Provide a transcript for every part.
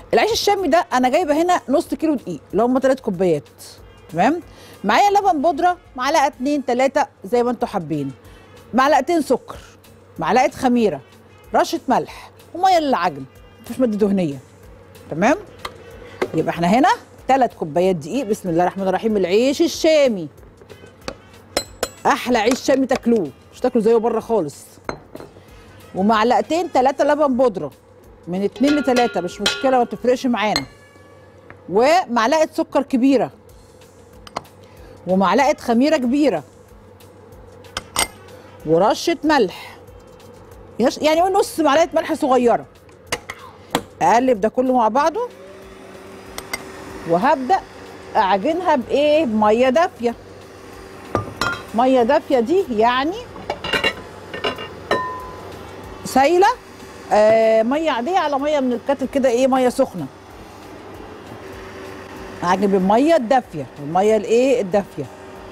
العيش الشامي ده انا جايبه هنا نص كيلو دقيق اللي هم 3 كوبايات تمام معايا لبن بودره معلقه 2 3 زي ما انتم حابين معلقتين سكر معلقه خميره رشه ملح وميه للعجن مفيش ماده دهنيه تمام يبقى احنا هنا 3 كوبايات دقيق بسم الله الرحمن الرحيم العيش الشامي احلى عيش شامي تاكلوه مش تاكلوا زيه بره خالص ومعلقتين ثلاثه لبن بودره من اتنين لتلاته مش مشكله ما تفرقش معانا ومعلقه سكر كبيره ومعلقه خميره كبيره ورشه ملح يش- يعني نص معلقه ملح صغيره اقلب ده كله مع بعضه وهبدا اعجنها بايه بميه دافيه ميه دافيه دي يعني سايله آه ميه عاديه على ميه من الكاتل كده ايه ميه سخنه اعجن بالميه الدافيه الميه الايه الدافيه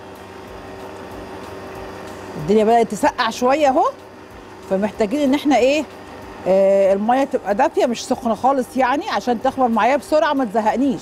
الدنيا بدات تسقع شويه اهو فمحتاجين ان احنا ايه آه الميه تبقى دافيه مش سخنه خالص يعني عشان تخمر معايا بسرعه ما تزهقنيش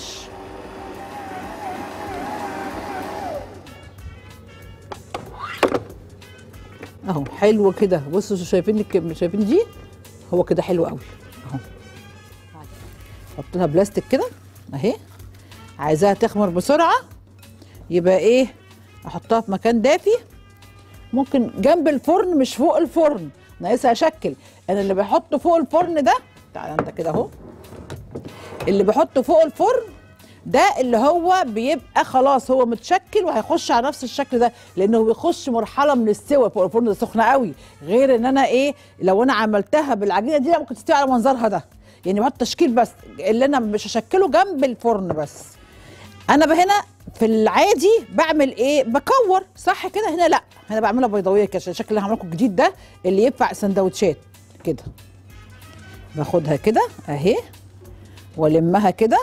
اهو حلو كده بصوا شايفين الكم شايفين دي هو كده حلو قوي اهو حط لها بلاستيك كده اهي عايزاها تخمر بسرعه يبقى ايه احطها في مكان دافي ممكن جنب الفرن مش فوق الفرن انا لسه هشكل انا اللي بحطه فوق الفرن ده تعالى انت كده اهو اللي بحطه فوق الفرن ده اللي هو بيبقى خلاص هو متشكل وهيخش على نفس الشكل ده لانه بيخش مرحله من السوى فوق الفرن ده سخنه قوي غير ان انا ايه لو انا عملتها بالعجينه دي لا ممكن تستوي على منظرها ده يعني بحط تشكيل بس اللي انا مش هشكله جنب الفرن بس انا بقى هنا في العادي بعمل ايه بكور صح كده هنا لا هنا بعملها بيضاويه كده عشان الشكل اللي هعمله لكم الجديد ده اللي ينفع سندوتشات كده باخدها كده اهي والمها كده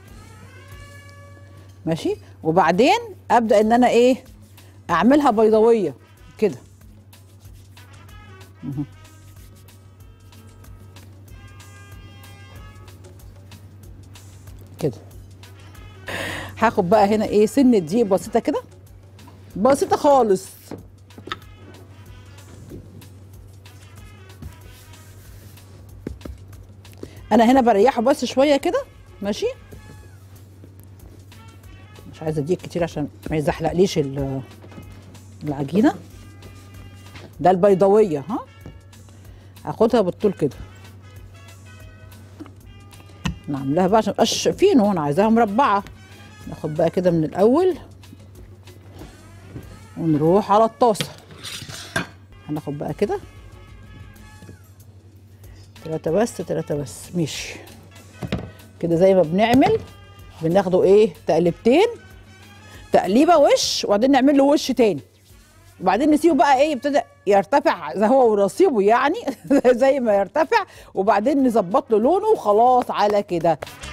ماشي وبعدين ابدا ان انا ايه اعملها بيضاويه كده مهم. كده هاخد بقى هنا ايه سنه دقيق بسيطه كده بسيطه خالص انا هنا بريحه بس شويه كده ماشي مش عايزه دقيق كتير عشان ما يزحلقليش ال- العجينه ده البيضاويه ها هاخدها بالطول كده نعملها بقى عشان مبقاش فينو انا عايزاها مربعه ناخد بقى كده من الاول ونروح على الطاسه هناخد بقى كده تلاتة بس تلاتة بس ماشي كده زي ما بنعمل بناخده ايه تقلبتين تقليبه وش وبعدين نعمل له وش تاني وبعدين نسيبه بقى ايه يبتدى يرتفع زي هو ونصيبه يعني زي ما يرتفع وبعدين نظبط له لونه وخلاص على كده